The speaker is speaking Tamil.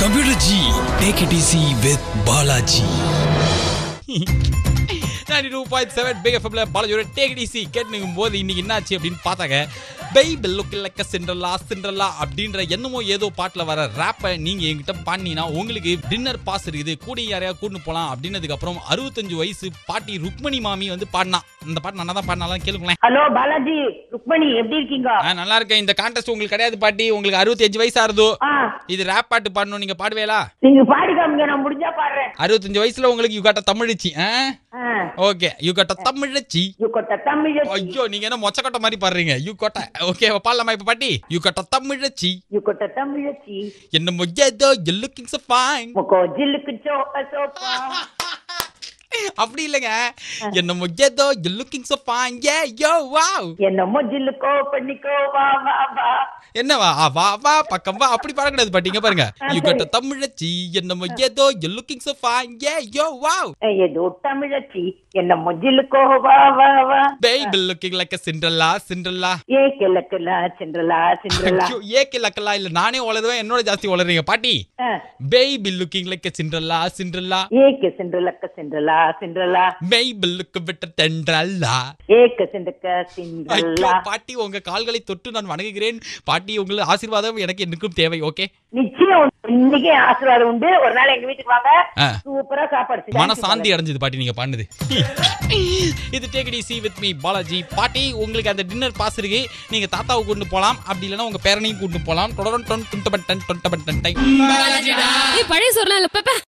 Computer G. Take it easy with Balaji. Ninety two point seven big எஃப்எம்ல பாலாஜியோட டேக் டிசி கேட்டுக்கும் போது இன்னைக்கு என்னாச்சு அப்படின்னு பார்த்தாங்க பைபிள் லுக் லக்க சிண்ட்ரலா சிண்ட்ரலா அப்படின்ற என்னமோ ஏதோ பாட்டில் வர ரேப்பை நீங்க என்கிட்ட பாடினீங்கன்னா உங்களுக்கு டின்னர் பாஸ் இருக்குது கூட யாரையா கூட்டு போலாம் அப்படின்னதுக்கு அப்புறம் அறுபத்தஞ்சு வயசு பாட்டி ருக்மணி மாமி வந்து பாடினா இந்த பாட்டு நல்லா தான் பாடினாலும் கேளுங்களேன் ஹலோ பாலாஜி ருக்மணி எப்படி இருக்கீங்க ஆ, நல்லா இருக்கேன் இந்த கான்டெஸ்ட் உங்களுக்கு கிடையாது பாட்டி உங்களுக்கு அறுபத்தஞ்சு வயசு ஆறுதோ ஆ இது ரேப் பாட்டு பாடணும் நீங்க பாடுவேலா நீங்க பாடி காமிங்க நான் முடிஞ்சா பாடுறேன் அறுபத்தஞ்சு வயசுல உங்களுக்கு யூ காட்ட தமிழிச்சி ஆ, ஓகே யூ காட்ட தமிழச்சி யூ கொட்ட தமிழ் ஐயோ நீங்க என்ன மொச்சக்கொட்டை மாதிரி பாடுறீங்க யூ கொட்டை ஓகே பாடலாமா இப்ப பாட்டி you gotta Thamizhachi you gotta தமிழச்சி என்ன மொய்யதோ யூ லுக்கிங் சோ ஃபைன் முக்கோ ஜில்லுக்கு சோ சோப்பா அப்படி இல்லைங்க என்ன மொய்யதோ you looking so fine hey yo wow என்னமோ ஜில்லுக்கோ பண்ணிக்கோ வா வா வா என்னவா ஆ, வா வா பக்கம் வா அப்படி பாடக்கூடாது பாட்டி இங்க பாருங்க யூ கொட்ட தமிழச்சி என்ன மொய்யதோ you looking so fine hey yo wow ஏய், ஏதோ தமிழச்சி என்னமோ ஜில்லுக்கோ வா வா வா baby looking like Cinderella Cinderella ஏ கிழக்குலா சின்றலா சின்றலா ஐயோ, ஏக்கு லக்கலா இல்ல நானே உளருவேன் என்னோட ஜாஸ்தி உளறீங்க பாட்டி ஆ, baby looking like Cinderella Cinderella ஏக்கு சின்றலக்க சின்றலா சின்றலா மேய்பிள் லுக்கு விட்ட தென்றல்லா ஏக்க சிண்டக்க ஐயோ சின்றலா பாட்டி உங்க கால்களை தொட்டு நான் வணங்குகிறேன் பாட்டி உங்கள் ஆசீர்வாதம் எனக்கு என்னைக்கும் தேவை ஓகே நிச்சயம் இன்னைக்கே ஆசீர்வாதம் உண்டு ஒரு நாள் எங்க வீட்டுக்கு வாங்க ஆ. சூப்பரா சாப்பாடு செஞ்சு மன சாந்தி அடைஞ்சது பாட்டி நீங்க பாடுனது இது take it easy with me Balaji பாட்டி உங்களுக்கு அந்த டின்னர் பாஸ் இருக்கு நீங்க தாத்தாவை கூட்டு போலாம் அப்படி இல்லைன்னா உங்க பேரனையும் கூட்டு போலாம் தொடரும் டொன் டுன் டபன் டன் டொன் டபன் டன் டை ஏய் பழைய சோறுலாம் இல்ல பாப்பா